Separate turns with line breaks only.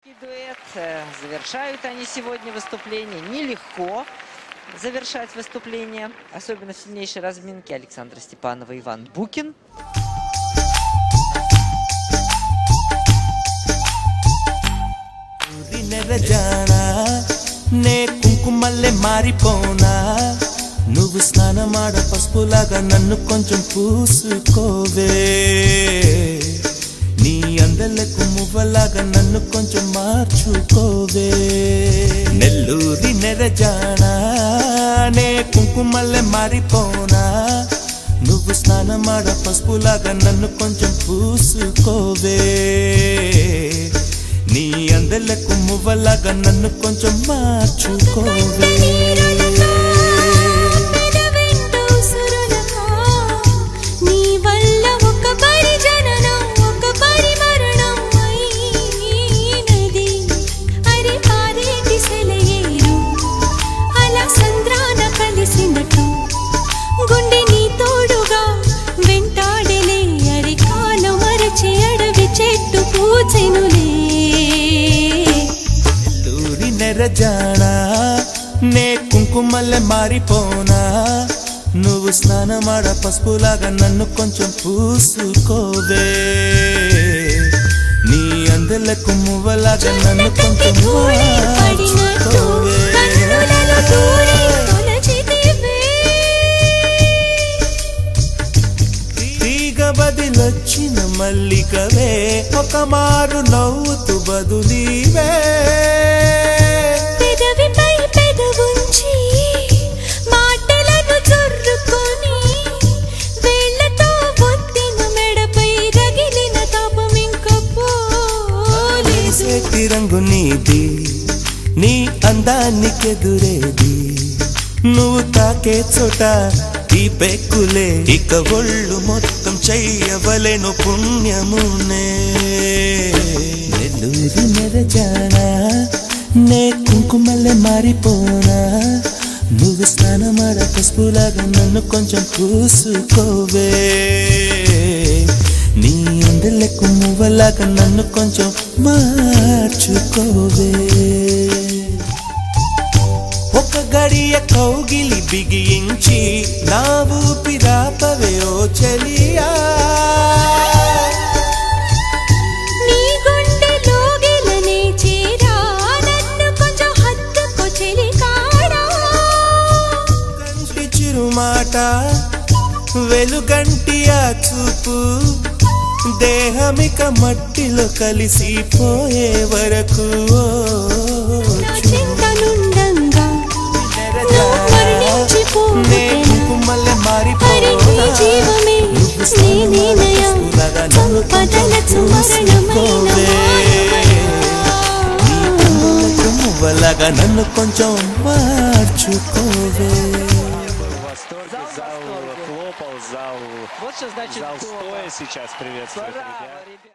Дуэт. Э, Завершают они сегодня выступление. Нелегко завершать выступление, особенно в сильнейшей разминке Александра Степанова и Иван Букин.
ఊరి నెరజానా నే కుంకుమల్లె మారిపోనా నువ్వు స్నానమాడ పసుపులాగా నన్ను కొంచెం పూసుకోవే నీ అందలకు మువ్వలాగా నన్ను కొంచెం మార్చుకోవే నెల్లూరి నెరజానా నే కుంకుమల్లె మారిపోనా నువ్వు స్నానమాడ పసుపులాగా నన్ను కొంచెం పూసుకోవే నీ అందలకు మువ్వలాగా నన్ను కొంచెం మార్చుకోవే
నీ వల్ల ఒక పరిజననం ఒక పరిమరణం అయినది అరే పారేటి సెలయేరు అలా సంద్రాన కలిసినట్టు గుండె నీ తోడుగా వెంటాడలే అరే కాలం మరచి అడవి చెట్టు పూచెనులే
నెల్లూరి నెరజానా నే కుంకుమల్లె మారిపోనా నువ్వు స్నానమాడ పసుపులాగా నన్ను కొంచెం పూసుకోవే నీ అందలకు మువ్వలాగా నన్ను కొంచెం
ధూళి పడినట్టు కన్నులలో దూరి తొలచితివే.
తీగ బదిలొచ్చిన మల్లికవే ఒక మారు నవ్వుతూ బదులీవే
పెదవిపై పెదవుంచి మాటలను జొర్రుకొని వేళ్ళతో ఒత్తిన మెడపై రగిలిన తాపం ఇంక పోలేదు
చేతి రంగు నీది నీ అందానికెదురేది నువ్వు తాకే చోట ఈ పెక్కులే ఇక ఒళ్ళు మొత్తం చెయ్యవలెను పుణ్యమునే నెల్లూరి నెరజానా నే కుంకుమల్లె మారిపోనా నువ్వు స్నానమాడ పసుపులాగా నన్ను కొంచెం పూసుకోవే నీ అందలకు మువ్వలాగా నన్ను కొంచెం మార్చుకోవే ఒక గడియ కౌగిలి బిగించి నా ఊపిరాపవే ఓ చెలియా
నీ గుండెలో గిలనే చేరా నన్ను కొంచెం హత్తుకో చెలికాడా
కంటి చిరుమాట వెలుగంటి ఆ చూపు దేహమిక మట్టిలో కలిసిపోయే వరకు ఓ
నా చింతనుండంగా నువ్వు మరణించిపోతే
నే కుంకుమల్లె
హరి నీ
మారిపోనా
జీవమే నీ నిలయ సంపదలకు మరణమైన
మువ్వలాగా నన్ను కొంచెం మార్చుకోవే
восторге, зал
в восторге.
хлопал, зал,
Вот что значит
зал
дома.
стоя сейчас приветствует
Браво,
ребят.
ребята.